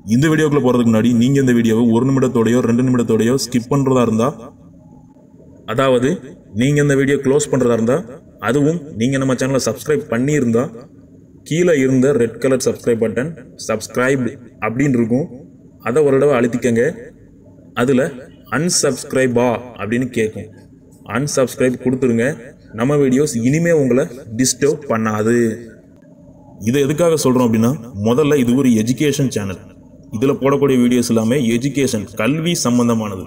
இந்த வீடியோக்குள்ள போறதுக்கு முன்னாடி நீங்க இந்த வீடியோவை ஒரு நிமிடத்தோடயோ ரெண்டு நிமிடத்தோடயோ ஸ்கிப் பண்றதா இருந்தா அதாவது நீங்க இந்த வீடியோ க்ளோஸ் பண்றதா இருந்தா அதுவும் நீங்க நம்ம சேனலை சப்ஸ்கிரைப் பண்ணியிருந்தா கீழே இருந்த red colour subscribe button subscribed அப்படின்னு இருக்கும் அதை ஒரு தடவை அழுத்திக்கங்க அதில் unsubscribe-ஆ அப்படின்னு கேட்கும் unsubscribe கொடுத்துருங்க நம்ம வீடியோஸ் இனிமே உங்களை டிஸ்டர்ப் பண்ணாது இதை எதுக்காக சொல்கிறோம் அப்படின்னா முதல்ல இது ஒரு எஜுகேஷன் சேனல் இதில் போடக்கூடிய வீடியோஸ் எல்லாமே எஜுகேஷன் கல்வி சம்பந்தமானது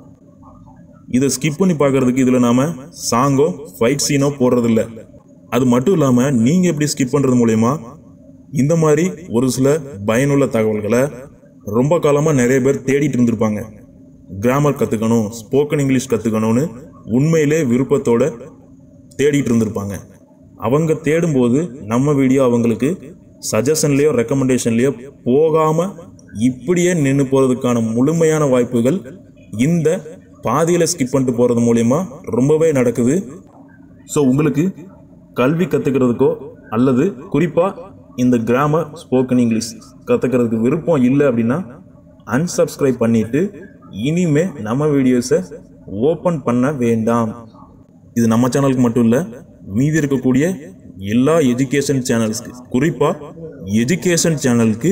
இதை ஸ்கிப் பண்ணி பார்க்கறதுக்கு இதில் நாம சாங்கோ ஃபைட் சீனோ போடுறதில்ல அது மட்டும் இல்லாமல் நீங்கள் எப்படி ஸ்கிப் பண்ணுறது மூலயமா இந்த மாதிரி ஒரு சில பயனுள்ள தகவல்களை ரொம்ப காலமாக நிறைய பேர் தேடிட்டு இருந்திருப்பாங்க கிராமர் கற்றுக்கணும் ஸ்போக்கன் இங்கிலீஷ் கற்றுக்கணும்னு உண்மையிலே விருப்பத்தோட தேடிட்டு இருந்திருப்பாங்க அவங்க தேடும்போது நம்ம வீடியோ அவங்களுக்கு சஜஷன்லேயோ ரெக்கமெண்டேஷன்லேயோ போகாமல் இப்படியே நின்று போகிறதுக்கான முழுமையான வாய்ப்புகள் இந்த பாதியில் ஸ்கிப் பண்ணிட்டு போகிறது மூலயமா ரொம்பவே நடக்குது ஸோ உங்களுக்கு கல்வி கற்றுக்கிறதுக்கோ அல்லது குறிப்பாக இந்த கிராமர் ஸ்போக்கன் இங்கிலீஷ் கற்றுக்கிறதுக்கு விருப்பம் இல்லை அப்படின்னா unsubscribe பண்ணிட்டு இனிமே நம்ம வீடியோஸை ஓப்பன் பண்ண வேண்டாம் இது நம்ம சேனலுக்கு மட்டும் இல்லை மீதி இருக்கக்கூடிய எல்லா எஜுகேஷன் சேனல்ஸ்க்கு குறிப்பாக எஜுகேஷன் சேனலுக்கு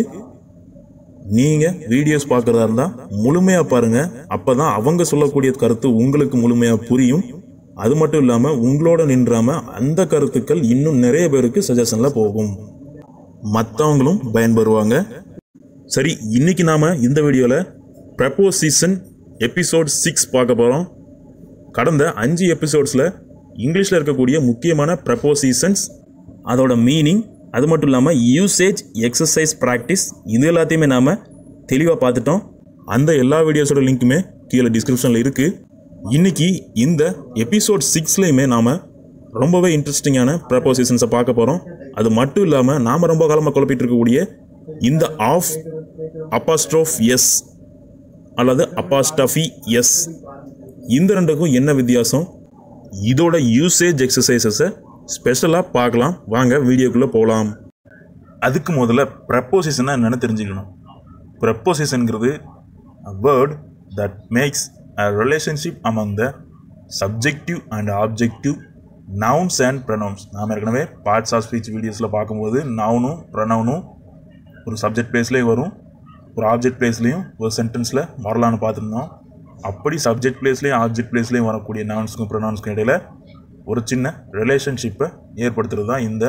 நீங்கள் வீடியோஸ் பார்க்குறதா இருந்தால் முழுமையாக பாருங்கள் அப்போ தான் அவங்க சொல்லக்கூடிய கருத்து உங்களுக்கு முழுமையாக புரியும் அது மட்டும் இல்லாமல் உங்களோட நின்றாம அந்த கருத்துக்கள் இன்னும் நிறைய பேருக்கு சஜஷனில் போகும் மற்றவங்களும் பயன்பெறுவாங்க சரி இன்னைக்கு நாம இந்த வீடியோவில் ப்ரப்போசிஷன் எபிசோட் சிக்ஸ் பார்க்க போகிறோம் கடந்த அஞ்சு எபிசோட்ஸில் இங்கிலீஷில் இருக்கக்கூடிய முக்கியமான ப்ரப்போசிஷன்ஸ் அதோட மீனிங் அது மட்டும் இல்லாமல் யூசேஜ் எக்ஸசைஸ் ப்ராக்டிஸ் இது எல்லாத்தையுமே நாம் தெளிவாக பார்த்துட்டோம் அந்த எல்லா வீடியோஸோட லிங்க்குமே கீழே டிஸ்கிரிப்ஷனில் இருக்குது இன்னைக்கு இந்த எபிசோட் சிக்ஸ்லேயுமே நாம் ரொம்பவே இன்ட்ரெஸ்டிங்கான ப்ரப்போசிஷன்ஸை பார்க்க போகிறோம் அது மட்டும் இல்லாமல் நாம் ரொம்ப காலமாக குழப்பிட்டு இருக்கக்கூடிய இந்த ஆஃப் அப்பாஸ்ட்ரோஃப் எஸ் அல்லது அப்பாஸ்டஃபி எஸ் இந்த ரெண்டுக்கும் என்ன வித்தியாசம் இதோட யூசேஜ் எக்ஸசைசஸை ஸ்பெஷலாக பார்க்கலாம் வாங்க வீடியோக்குள்ளே போகலாம் அதுக்கு முதல்ல ப்ரப்போசிஷனை என்னென்னு தெரிஞ்சுக்கணும் ப்ரப்போசிஷனுங்கிறது a word that makes a relationship among the subjective and objective nouns and pronouns நாம் ஏற்கனவே பார்ட்ஸ் ஆஃப் ஸ்பீச் வீடியோஸில் பார்க்கும்போது நவுனும் ப்ரொனவுனும் ஒரு சப்ஜெக்ட் பிளேஸ்லேயும் வரும் ஒரு ஆப்ஜெக்ட் பிளேஸ்லேயும் ஒரு சென்டென்ஸில் வரலான்னு பார்த்துருந்தோம் அப்படி சப்ஜெக்ட் பிளேஸ்லேயும் ஆப்ஜெக்ட் பிளேஸ்லேயும் வரக்கூடிய நவுன்ஸ்க்கும் ப்ரொனவுன்ஸ்க்கும் இடையில ஒரு சின்ன ரிலேஷன்ஷிப்பை ஏற்படுத்துறது தான் இந்த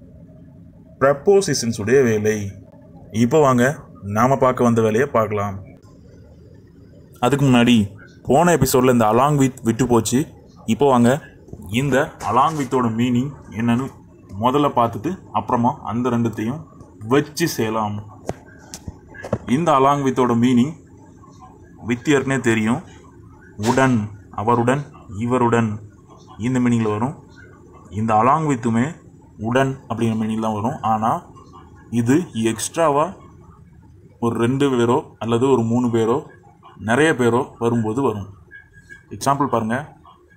ப்ரப்போசிஷன்ஸ் உடைய வேலை இப்போ வாங்க நாம் பார்க்க வந்த வேலையை பார்க்கலாம் அதுக்கு முன்னாடி போன எபிசோடில் இந்த அலாங் வித் விட்டு போச்சு இப்போ வாங்க இந்த அலாங் வித்தோட மீனிங் என்னன்னு முதல்ல பார்த்துட்டு அப்புறமா அந்த ரெண்டுத்தையும் வச்சு செய்யலாம் இந்த அலாங் வித்தோட மீனிங் வித் ஏற்கனவே தெரியும் உடன் அவருடன் இவருடன் இந்த மீனிங்கில் வரும் இந்த அலாங் வித்துமே உடன் அப்படிங்கிற மீனிங் தான் வரும் ஆனால் இது எக்ஸ்ட்ராவாக ஒரு ரெண்டு பேரோ அல்லது ஒரு மூணு பேரோ நிறைய பேரோ வரும்போது வரும் எக்ஸாம்பிள் பாருங்கள்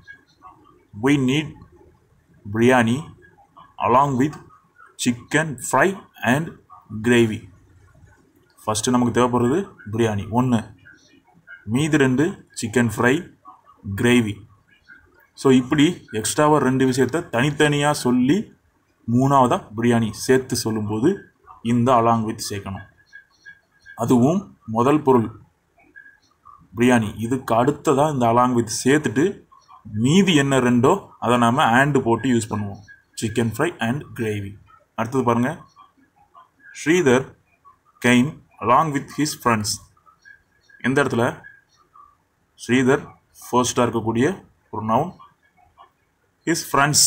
we need biryani along with chicken fry and gravy first நமக்கு தேவைப்படுறது பிரியாணி ஒன்று மீதி ரெண்டு சிக்கன் ஃப்ரை கிரேவி ஸோ இப்படி எக்ஸ்ட்ராவாக ரெண்டு விஷயத்த தனித்தனியாக சொல்லி மூணாவதாக பிரியாணி சேர்த்து சொல்லும்போது இந்த அலாங் வித் சேர்க்கணும் அதுவும் முதல் பொருள் பிரியாணி இதுக்கு அடுத்ததாக இந்த அலாங் வித் சேர்த்துட்டு மீதி என்ன ரெண்டோ அதை நாம் ஆண்டு போட்டு யூஸ் பண்ணுவோம் சிக்கன் ஃப்ரை அண்ட் கிரேவி அடுத்தது பாருங்கள் Sridhar came along with his friends எந்த இடத்துல ஸ்ரீதர் ஃபர்ஸ்டாக இருக்கக்கூடிய ஒரு நவுன் ஹிஸ் ஃப்ரெண்ட்ஸ்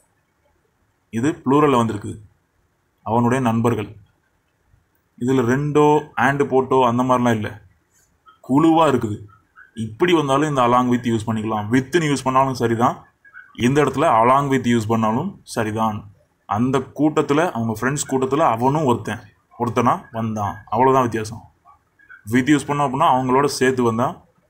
இது ப்ளூரலில் வந்திருக்கு அவனுடைய நண்பர்கள் இதில் ரெண்டோ ஆண்டு போட்டோ அந்த மாதிரிலாம் இல்லை குழுவாக இருக்குது இப்படி வந்தாலும் இந்த அலாங் வித் யூஸ் பண்ணிக்கலாம் வித்துன்னு யூஸ் பண்ணாலும் சரிதான் இந்த இடத்துல அலாங் வித் யூஸ் பண்ணாலும் சரிதான் அந்த கூட்டத்தில் அவங்க ஃப்ரெண்ட்ஸ் கூட்டத்தில் அவனும் ஒருத்தன் ஒருத்தனா வந்தான் அவ்வளோதான் வித்தியாசம் வித் யூஸ் பண்ணோம் அப்படின்னா அவங்களோட சேர்த்து வந்தான்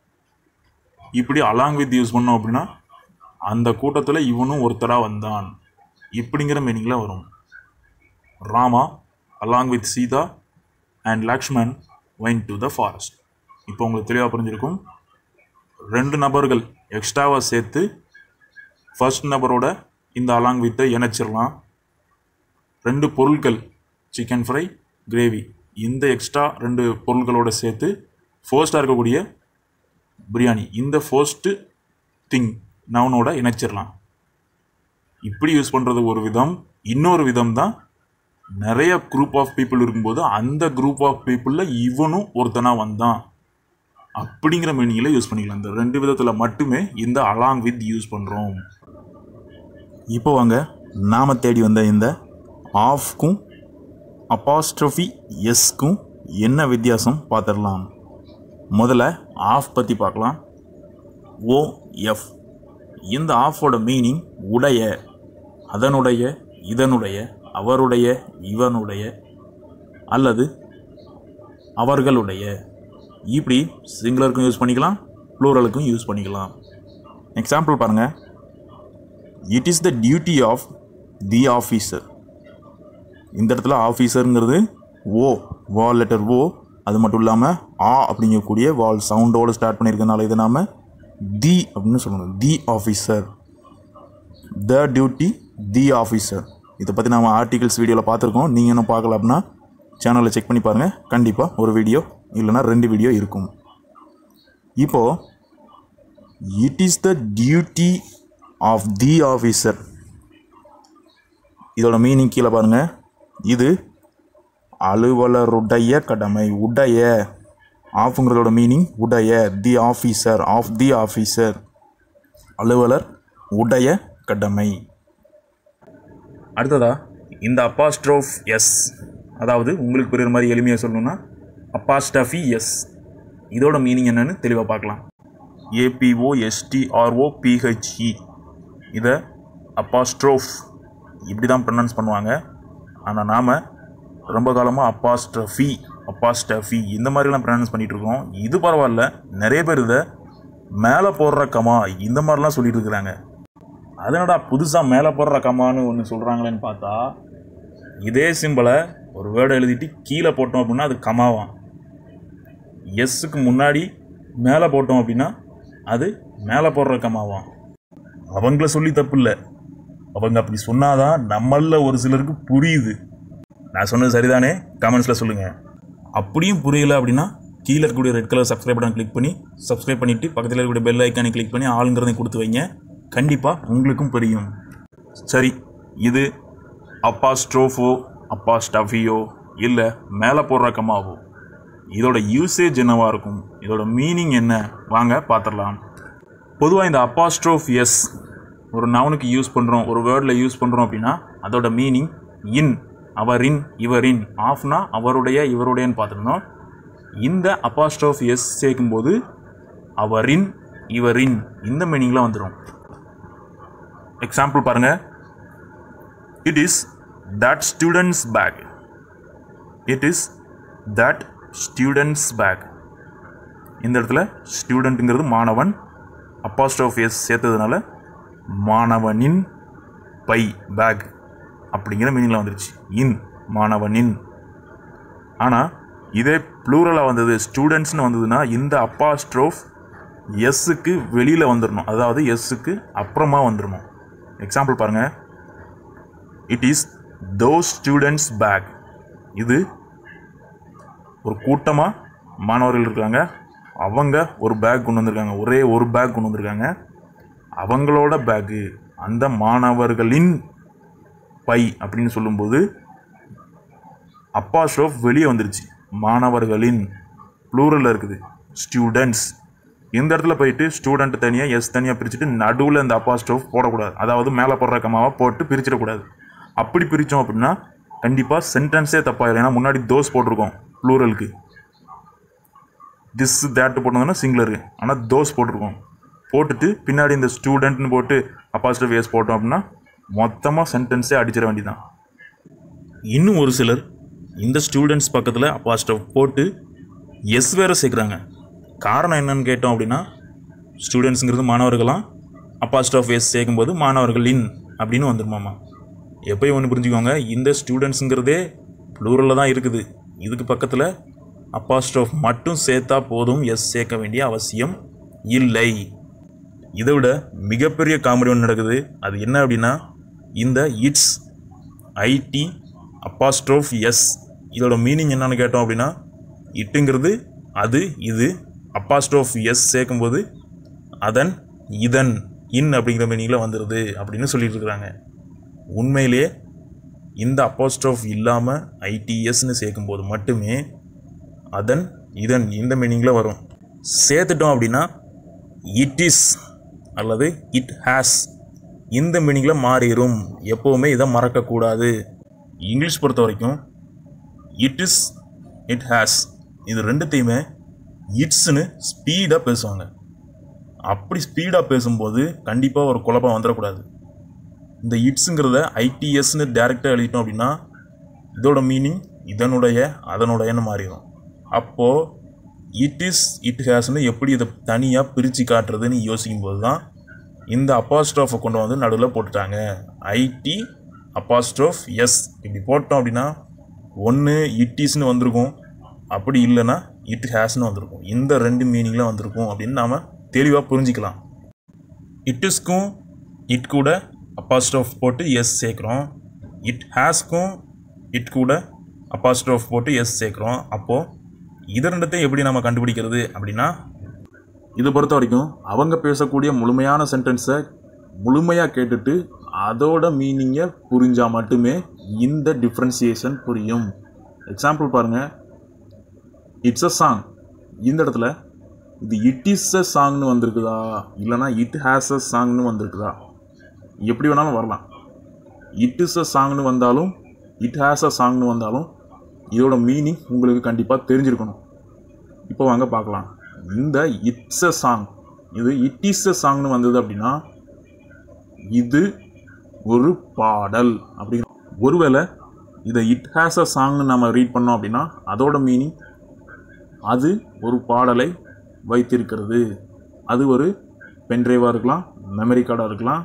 இப்படி அலாங் வித் யூஸ் பண்ணோம் அப்படின்னா அந்த கூட்டத்தில் இவனும் ஒருத்தராக வந்தான் இப்படிங்கிற மீனிங்கில் வரும் Rama along with Sita and Lakshman went to the forest இப்போ உங்களுக்கு தெளிவாக புரிஞ்சிருக்கும் ரெண்டு நபர்கள் எக்ஸ்ட்ராவாக சேர்த்து ஃபர்ஸ்ட் நபரோட இந்த அலாங் வித்தை இணைச்சிடலாம் ரெண்டு பொருட்கள் சிக்கன் ஃப்ரை கிரேவி இந்த எக்ஸ்ட்ரா ரெண்டு பொருட்களோட சேர்த்து ஃபர்ஸ்ட்டாக இருக்கக்கூடிய பிரியாணி இந்த ஃபர்ஸ்ட்டு திங் நவுனோட இணைச்சிடலாம் இப்படி யூஸ் பண்ணுறது ஒரு விதம் இன்னொரு விதம் தான் நிறைய குரூப் ஆஃப் பீப்புள் இருக்கும்போது அந்த குரூப் ஆஃப் பீப்புளில் இவனும் ஒருத்தனாக வந்தான் அப்படிங்கிற மீனிங்கில் யூஸ் பண்ணிக்கலாம் இந்த ரெண்டு விதத்தில் மட்டுமே இந்த அலாங் வித் யூஸ் பண்ணுறோம் இப்போ வாங்க நாம் தேடி வந்த இந்த ஆஃப்க்கும் அப்பாஸ்ட்ரஃபி எஸ்க்கும் என்ன வித்தியாசம் பார்த்துடலாம் முதல்ல ஆஃப் பற்றி பார்க்கலாம் ஓ எஃப் இந்த ஆஃபோட மீனிங் உடைய அதனுடைய இதனுடைய அவருடைய இவனுடைய அல்லது அவர்களுடைய இப்படி சிங்குலருக்கும் யூஸ் பண்ணிக்கலாம் ப்ளூரலுக்கும் யூஸ் பண்ணிக்கலாம் எக்ஸாம்பிள் பாருங்கள் it is the duty of the officer இந்த இடத்துல ஆஃபீஸருங்கிறது ஓ வால் லெட்டர் ஓ அது மட்டும் இல்லாமல் ஆ அப்படிங்கக்கூடிய வால் சவுண்டோடு ஸ்டார்ட் பண்ணியிருக்கனால இதை நாம் தி அப்படின்னு சொல்லணும் the officer the duty the officer இதை பற்றி நம்ம ஆர்டிகல்ஸ் வீடியோவில் பார்த்துருக்கோம் நீங்கள் இன்னும் பார்க்கல அப்படின்னா சேனலில் செக் பண்ணி பாருங்கள் கண்டிப்பாக ஒரு வீடியோ இல்லைன்னா ரெண்டு வீடியோ இருக்கும் இப்போது it is the duty of the officer இதோட மீனிங் கீழே பாருங்கள் இது அலுவலருடைய கடமை உடைய ஆஃப்ங்கிறதோட மீனிங் உடைய the officer of the officer அலுவலர் உடைய கடமை அடுத்ததா இந்த அப்பாஸ்ட்ரோஃப் எஸ் அதாவது உங்களுக்கு புரியுற மாதிரி எளிமையாக சொல்லணும்னா அப்பாஸ்டஃபி எஸ் இதோட மீனிங் என்னன்னு தெளிவாக பார்க்கலாம் ஏபிஓ எஸ்டிஆர்ஓ பிஹெச்இ இதை அப்பாஸ்ட்ரோஃப் இப்படி தான் ப்ரொனவுன்ஸ் பண்ணுவாங்க ஆனால் நாம் ரொம்ப காலமாக அப்பாஸ்டஃபி அப்பாஸ்டஃபி இந்த மாதிரிலாம் ப்ரொனவுன்ஸ் பண்ணிகிட்டு இருக்கோம் இது பரவாயில்ல நிறைய பேர் இதை மேலே போடுற கமா இந்த மாதிரிலாம் சொல்லிட்டு இருக்கிறாங்க அதனடா புதுசாக மேலே போடுற கமான்னு ஒன்று சொல்கிறாங்களேன்னு பார்த்தா இதே சிம்பிளை ஒரு வேர்டை எழுதிட்டு கீழே போட்டோம் அப்படின்னா அது கமாவாம் எஸ்ஸுக்கு முன்னாடி மேலே போட்டோம் அப்படின்னா அது மேலே போடுற கமாவாம் அவங்கள சொல்லி தப்பு இல்லை அவங்க அப்படி சொன்னாதான் நம்மள ஒரு சிலருக்கு புரியுது நான் சொன்னது சரிதானே கமெண்ட்ஸில் சொல்லுங்கள் அப்படியும் புரியல அப்படின்னா கீழே இருக்கக்கூடிய red colour subscribe button click பண்ணி சப்ஸ்கிரைப் பண்ணிவிட்டு பக்கத்தில் இருக்கக்கூடிய பெல் ஐக்கானை கிளிக் பண்ணி ஆளுங்கிறதையும் கொடுத்து வைங்க கண்டிப்பாக உங்களுக்கும் புரியும் சரி இது அப்பாஸ்ட்ரோஃபோ அப்பாஸ்டஃபியோ இல்லை மேலே போடுற கமாவோ இதோட யூசேஜ் என்னவா இருக்கும் இதோட மீனிங் என்ன வாங்க பார்த்துடலாம் பொதுவாக இந்த அப்பாஸ்ட்ரோஃப் எஸ் ஒரு நவுனுக்கு யூஸ் பண்ணுறோம் ஒரு வேர்டில் யூஸ் பண்ணுறோம் அப்படின்னா அதோட மீனிங் இன் அவரின் இவரின் ஆஃப்னா அவருடைய இவருடையன்னு பார்த்துருந்தோம் இந்த அப்பாஸ்ட்ரோஃப் எஸ் சேர்க்கும்போது அவரின் இவரின் இந்த மீனிங்லாம் வந்துடும் எக்ஸாம்பிள் பாருங்க it is that student's bag it is that student's bag இந்த இடத்துல ஸ்டூடெண்ட்டுங்கிறது மாணவன் அப்பாஸ்ட்ரோஃப் எஸ் சேர்த்ததுனால மாணவனின் பை பேக் அப்படிங்கிற மீனிங்கில் வந்துருச்சு இன் மாணவனின் ஆனால் இதே ப்ளூரலாக வந்தது ஸ்டூடெண்ட்ஸ்னு வந்ததுன்னா இந்த அப்பாஸ்ட்ரோஃப் எஸ்ஸுக்கு வெளியில் வந்துடணும் அதாவது எஸ்ஸுக்கு அப்புறமா வந்துடணும் எக்ஸாம்பிள் பாருங்கள் it is those students' bag இது ஒரு கூட்டமாக மாணவர்கள் இருக்காங்க அவங்க ஒரு பேக் கொண்டு வந்திருக்காங்க ஒரே ஒரு பேக் கொண்டு வந்திருக்காங்க அவங்களோட பேக்கு அந்த மாணவர்களின் பை அப்படின்னு சொல்லும்போது அப்பா ஷோஃப் வெளியே வந்துருச்சு மாணவர்களின் ப்ளூரலில் இருக்குது ஸ்டூடெண்ட்ஸ் இந்த இடத்துல போயிட்டு ஸ்டூடெண்ட் தனியாக எஸ் தனியாக பிரிச்சுட்டு நடுவில் இந்த அப்பா ஸ்டோவ் போடக்கூடாது அதாவது மேலே போடுற கமாவை போட்டு பிரிச்சிடக்கூடாது அப்படி பிரித்தோம் அப்படின்னா கண்டிப்பாக சென்டென்ஸே தப்பாயிடும் ஏன்னா முன்னாடி தோஸ் போட்டிருக்கோம் ப்ளூரலுக்கு திஸ் தேட்டு போட்டிருந்தோம்னா சிங்குலரு ஆனால் தோஸ் போட்டிருக்கோம் போட்டுட்டு பின்னாடி இந்த ஸ்டூடெண்ட்னு போட்டு அப்பாசிட்டிவ் வேஸ் போட்டோம் அப்படின்னா மொத்தமாக சென்டென்ஸே அடிச்சிட வேண்டியதான் இன்னும் ஒரு சிலர் இந்த ஸ்டூடெண்ட்ஸ் பக்கத்தில் அப்பாசிட்டிவ் போட்டு எஸ் வேறு சேர்க்குறாங்க காரணம் என்னன்னு கேட்டோம் அப்படின்னா ஸ்டூடெண்ட்ஸுங்கிறது மாணவர்களாம் அப்பாசிட்டிவ் எஸ் சேர்க்கும்போது மாணவர்களின் அப்படின்னு வந்துருமாமா எப்பயும் ஒன்று புரிஞ்சுக்கோங்க இந்த ஸ்டூடெண்ட்ஸுங்கிறதே ப்ளூரலில் தான் இருக்குது இதுக்கு பக்கத்தில் அப்பாஸ்ட்ரோஃப் மட்டும் சேர்த்தா போதும் எஸ் சேர்க்க வேண்டிய அவசியம் இல்லை இதை விட மிகப்பெரிய காமெடி ஒன்று நடக்குது அது என்ன அப்படின்னா இந்த இட்ஸ் ஐடி அப்பாஸ்ட்ரோஃப் எஸ் இதோட மீனிங் என்னன்னு கேட்டோம் அப்படின்னா இட்டுங்கிறது அது இது அப்பாஸ்ட்ரோஃப் எஸ் சேர்க்கும்போது அதன் இதன் இன் அப்படிங்கிற மீனிங்கில் வந்துடுது அப்படின்னு சொல்லிட்டு இருக்கிறாங்க உண்மையிலேயே இந்த அப்போஸ்ட்ரோஃப் இல்லாமல் ஐடிஎஸ்னு சேர்க்கும்போது மட்டுமே அதன் இதன் இந்த மீனிங்கில் வரும் சேர்த்துட்டோம் அப்படின்னா இட் இஸ் அல்லது இட் ஹேஸ் இந்த மீனிங்கில் மாறிடும் எப்போவுமே இதை மறக்கக்கூடாது இங்கிலீஷ் பொறுத்த வரைக்கும் இட் இஸ் இட் ஹேஸ் இது ரெண்டுத்தையுமே இட்ஸ்னு ஸ்பீடாக பேசுவாங்க அப்படி ஸ்பீடாக பேசும்போது கண்டிப்பாக ஒரு குழப்பம் வந்துடக்கூடாது இந்த இட்ஸுங்கிறத ஐடிஎஸ்னு டேரெக்டாக எழுதிட்டோம் அப்படின்னா இதோட மீனிங் இதனுடைய அதனுடையன்னு மாறிடும் அப்போது இட் இஸ் இட் ஹேஸ்னு எப்படி இதை தனியாக பிரித்து காட்டுறதுன்னு யோசிக்கும்போது தான் இந்த அப்பாஸ்ட்ரோஃபை கொண்டு வந்து நடுவில் போட்டுட்டாங்க ஐடி அப்பாஸ்ட்ரோஃப் எஸ் இப்படி போட்டோம் அப்படின்னா ஒன்று இட் இஸ்னு வந்திருக்கும் அப்படி இல்லைன்னா இட் ஹேஸ்னு வந்திருக்கும் இந்த ரெண்டு மீனிங்கில் வந்திருக்கும் அப்படின்னு நாம் தெளிவாக புரிஞ்சிக்கலாம் இட்டிஸ்க்கும் இட் கூட அப்பாஸ்ட்ரோஃப் போட்டு எஸ் சேர்க்குறோம் இட் ஹேஸ்க்கும் இட் கூட அப்பாஸ்ட்ரோஃப் போட்டு எஸ் சேர்க்குறோம் அப்போது இது ரெண்டுத்தையும் எப்படி நம்ம கண்டுபிடிக்கிறது அப்படின்னா இதை பொறுத்த வரைக்கும் அவங்க பேசக்கூடிய முழுமையான சென்டென்ஸை முழுமையாக கேட்டுட்டு அதோட மீனிங்கை புரிஞ்சால் மட்டுமே இந்த டிஃப்ரென்சியேஷன் புரியும் எக்ஸாம்பிள் பாருங்கள் இட்ஸ் அ சாங் இந்த இடத்துல இது இட் இஸ் அ சாங்னு வந்திருக்குதா இல்லைனா இட் ஹேஸ் அ சாங்னு வந்திருக்குதா எப்படி வேணாலும் வரலாம் இட் இஸ் அ சாங்னு வந்தாலும் இட் ஹேஸ் அ சாங்னு வந்தாலும் இதோட மீனிங் உங்களுக்கு கண்டிப்பாக தெரிஞ்சிருக்கணும் இப்போ வாங்க பார்க்கலாம் இந்த it's a song it is a அ சாங்னு வந்தது அப்படின்னா இது ஒரு பாடல் அப்படிங்கிற ஒருவேளை இதை இட் ஹேஸ் அ சாங்னு நம்ம ரீட் பண்ணோம் அப்படின்னா அதோட மீனிங் அது ஒரு பாடலை வைத்திருக்கிறது அது ஒரு பென்ட்ரைவாக இருக்கலாம் மெமரி கார்டாக இருக்கலாம்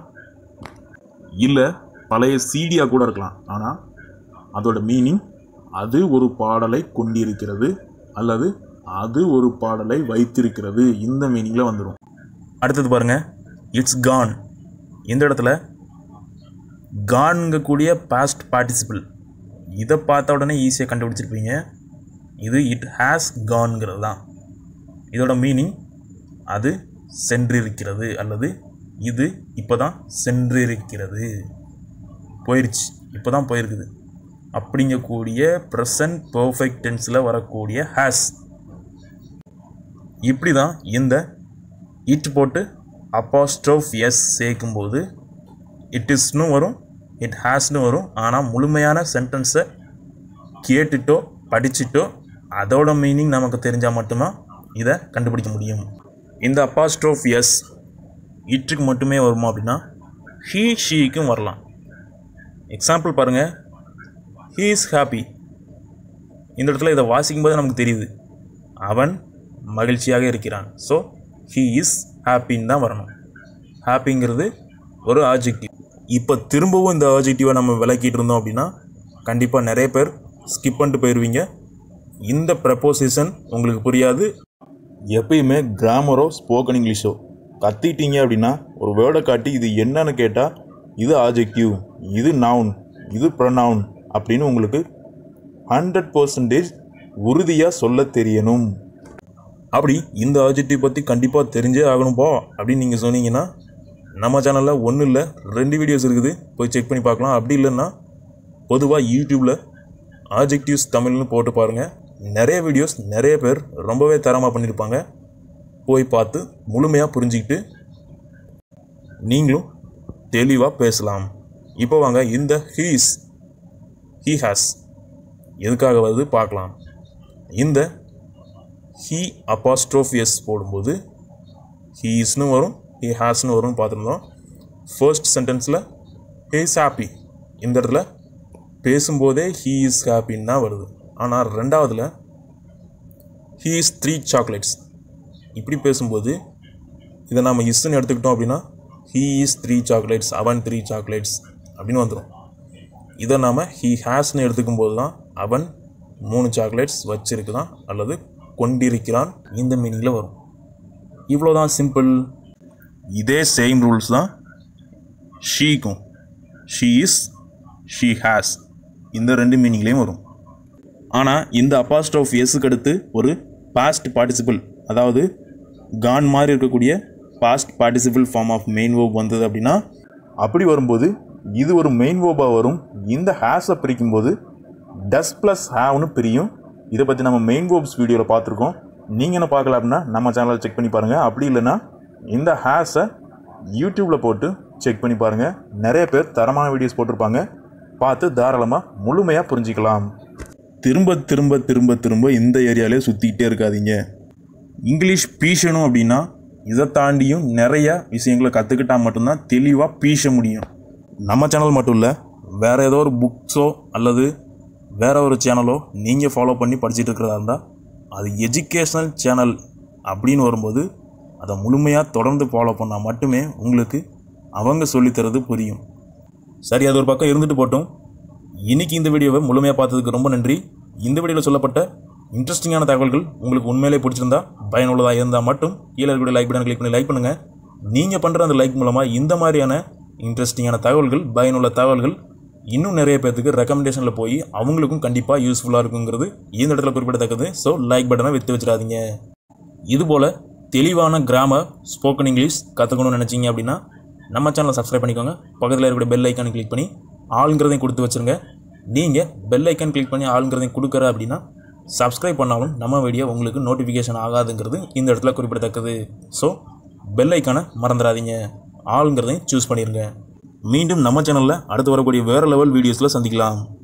இல்லை பழைய சீடியாக கூட இருக்கலாம் ஆனால் அதோட மீனிங் அது ஒரு பாடலை கொண்டிருக்கிறது அல்லது அது ஒரு பாடலை வைத்திருக்கிறது இந்த மீனிங்கில் வந்துடும் அடுத்தது பாருங்க இட்ஸ் கான் இந்த இடத்துல கான்ங்கக்கூடிய பாஸ்ட் பார்ட்டிசிபிள் இதை பார்த்த உடனே ஈஸியாக கண்டுபிடிச்சிருப்பீங்க இது இட் ஹேஸ் கான்ங்கிறது தான் இதோட மீனிங் அது சென்றிருக்கிறது அல்லது இது இப்போ தான் சென்றிருக்கிறது போயிடுச்சு இப்போ தான் போயிருக்குது அப்படிங்கக்கூடிய ப்ரெசன்ட் பர்ஃபெக்ட் டென்ஸில் வரக்கூடிய ஹேஸ் இப்படி தான் இந்த இட் போட்டு அப்பாஸ்ட்ரோஃப் எஸ் சேர்க்கும்போது இட் இஸ்னு வரும் இட் ஹேஸ்னு வரும் ஆனால் முழுமையான சென்டென்ஸை கேட்டுட்டோ படிச்சுட்டோ அதோட மீனிங் நமக்கு தெரிஞ்சால் மட்டும்தான் இதை கண்டுபிடிக்க முடியும் இந்த அப்பாஸ்ட்ரோஃப் எஸ் இட்டுக்கு மட்டுமே வருமா அப்படின்னா ஹீ ஷீக்கும் வரலாம் எக்ஸாம்பிள் பாருங்கள் ஹீ இஸ் ஹாப்பி இந்த இடத்துல இதை வாசிக்கும்போது நமக்கு தெரியுது அவன் மகிழ்ச்சியாக இருக்கிறான் ஸோ ஹீ இஸ் ஹாப்பின்னு தான் வரணும் ஹாப்பிங்கிறது ஒரு ஆப்ஜெக்டிவ் இப்போ திரும்பவும் இந்த ஆப்ஜெக்டிவை நம்ம விளக்கிட்டு இருந்தோம் அப்படின்னா கண்டிப்பாக நிறைய பேர் ஸ்கிப் பண்ணிட்டு போயிடுவீங்க இந்த ப்ரப்போசிஷன் உங்களுக்கு புரியாது எப்பயுமே கிராமரோ ஸ்போக்கன் இங்கிலீஷோ கத்திட்டீங்க அப்படின்னா ஒரு வேர்டை காட்டி இது என்னன்னு கேட்டால் இது ஆப்ஜெக்டிவ் இது நவுன் இது ப்ரொனவுன் அப்படின்னு உங்களுக்கு ஹண்ட்ரட் பர்சன்டேஜ் உறுதியாக சொல்ல தெரியணும் அப்படி இந்த ஆப்ஜெக்டிவ் பற்றி கண்டிப்பாக தெரிஞ்சே ஆகணும்ப்பா அப்படின்னு நீங்கள் சொன்னீங்கன்னா நம்ம சேனலில் ஒன்றும் இல்லை ரெண்டு வீடியோஸ் இருக்குது போய் செக் பண்ணி பார்க்கலாம் அப்படி இல்லைன்னா பொதுவாக யூடியூப்பில் ஆப்ஜெக்டிவ்ஸ் தமிழ்னு போட்டு பாருங்கள் நிறைய வீடியோஸ் நிறைய பேர் ரொம்பவே தரமாக பண்ணியிருப்பாங்க போய் பார்த்து முழுமையாக புரிஞ்சுக்கிட்டு நீங்களும் தெளிவாக பேசலாம் இப்போ வாங்க இந்த ஹீஸ் ஹீ ஹாஸ் எதுக்காக வருது பார்க்கலாம் இந்த ஹீ அப்பாஸ்ட்ரோஃப் எஸ் போடும்போது ஹீ இஸ்னு வரும் ஹீ ஹாஸ்னு வரும்னு பார்த்துருந்தோம் ஃபர்ஸ்ட் சென்டென்ஸில் ஹீ இஸ் ஹாப்பி இந்த இடத்துல பேசும்போதே ஹீ இஸ் ஹாப்பின்னு தான் வருது ஆனால் ரெண்டாவதுல ஹீ இஸ் த்ரீ சாக்லேட்ஸ் இப்படி பேசும்போது இதை நாம் இஸ்ன்னு எடுத்துக்கிட்டோம் அப்படின்னா ஹீ இஸ் த்ரீ சாக்லேட்ஸ் அவன் த்ரீ சாக்லேட்ஸ் அப்படின்னு வந்துடும் இதை நாம் ஹீ ஹேஸ்னு எடுத்துக்கும் போது தான் அவன் மூணு சாக்லேட்ஸ் வச்சிருக்கிறான் அல்லது கொண்டிருக்கிறான் இந்த மீனிங்கில் வரும் இவ்வளோதான் சிம்பிள் இதே சேம் ரூல்ஸ் தான் ஷீக்கும் ஷீ இஸ் ஷீ ஹேஸ் இந்த ரெண்டு மீனிங்லேயும் வரும் ஆனால் இந்த அப்பாஸ்ட்ரோஃப் எஸ்ஸுக்கு அடுத்து ஒரு பாஸ்ட் பார்ட்டிசிபிள் அதாவது கான் மாதிரி இருக்கக்கூடிய past participle form of main verb வந்தது அப்படின்னா அப்படி வரும்போது இது ஒரு மெயின் வேர்பாக வரும் இந்த ஹேஸை பிரிக்கும்போது டஸ் ப்ளஸ் ஹேவ்னு பிரியும் இதை பற்றி நம்ம மெயின் வேர்ப்ஸ் வீடியோவில் பார்த்துருக்கோம் நீங்கள் என்ன பார்க்கல அப்படின்னா நம்ம சேனலை செக் பண்ணி பாருங்கள் அப்படி இல்லைன்னா இந்த ஹேஸை யூடியூப்பில் போட்டு செக் பண்ணி பாருங்கள் நிறைய பேர் தரமான வீடியோஸ் போட்டிருப்பாங்க பார்த்து தாராளமாக முழுமையாக புரிஞ்சிக்கலாம் திரும்ப திரும்ப திரும்ப திரும்ப இந்த ஏரியாலே சுற்றிக்கிட்டே இருக்காதீங்க இங்கிலீஷ் பீசணும் அப்படின்னா இதை தாண்டியும் நிறைய விஷயங்களை கற்றுக்கிட்டா மட்டும்தான் தெளிவாக பீச முடியும் நம்ம சேனல் மட்டும் இல்லை வேறு ஏதோ ஒரு புக்ஸோ அல்லது வேற ஒரு சேனலோ நீங்கள் ஃபாலோ பண்ணி படிச்சுட்டு இருக்கிறதா இருந்தால் அது எஜுகேஷ்னல் சேனல் அப்படின்னு வரும்போது அதை முழுமையாக தொடர்ந்து ஃபாலோ பண்ணால் மட்டுமே உங்களுக்கு அவங்க சொல்லித்தரது புரியும் சரி அது ஒரு பக்கம் இருந்துட்டு போட்டும் இன்னைக்கு இந்த வீடியோவை முழுமையாக பார்த்ததுக்கு ரொம்ப நன்றி இந்த வீடியோவில் சொல்லப்பட்ட இன்ட்ரெஸ்டிங்கான தகவல்கள் உங்களுக்கு உண்மையிலே பிடிச்சிருந்தா பயனுள்ளதாக இருந்தால் மட்டும் கீழே இருக்கக்கூடிய லைக் பட்டன் கிளிக் பண்ணி லைக் பண்ணுங்கள் நீங்கள் பண்ணுற அந்த லைக் மூலமாக இந்த மாதிரியான இன்ட்ரெஸ்டிங்கான தகவல்கள் பயனுள்ள தகவல்கள் இன்னும் நிறைய பேர்த்துக்கு ரெக்கமெண்டேஷனில் போய் அவங்களுக்கும் கண்டிப்பாக யூஸ்ஃபுல்லாக இருக்குங்கிறது இந்த இடத்துல குறிப்பிடத்தக்கது ஸோ லைக் பட்டனை விட்டு வச்சிடாதீங்க இதுபோல் தெளிவான கிராமர் ஸ்போக்கன் இங்கிலீஷ் கற்றுக்கணும்னு நினச்சிங்க அப்படின்னா நம்ம சேனலை சப்ஸ்கிரைப் பண்ணிக்கோங்க பக்கத்தில் இருக்கிற பெல் ஐக்கானை கிளிக் பண்ணி ஆளுங்கிறதையும் கொடுத்து வச்சுருங்க நீங்கள் பெல் ஐக்கான் கிளிக் பண்ணி ஆளுங்கிறதையும் கொடுக்குற அப்படின்னா சப்ஸ்கிரைப் பண்ணாலும் நம்ம வீடியோ உங்களுக்கு நோட்டிஃபிகேஷன் ஆகாதுங்கிறது இந்த இடத்துல குறிப்பிடத்தக்கது ஸோ பெல் ஐக்கானை மறந்துடாதீங்க ஆளுங்கிறதையும் சூஸ் பண்ணிடுங்க மீண்டும் நம்ம சேனலில் அடுத்து வரக்கூடிய வேறு லெவல் வீடியோஸில் சந்திக்கலாம்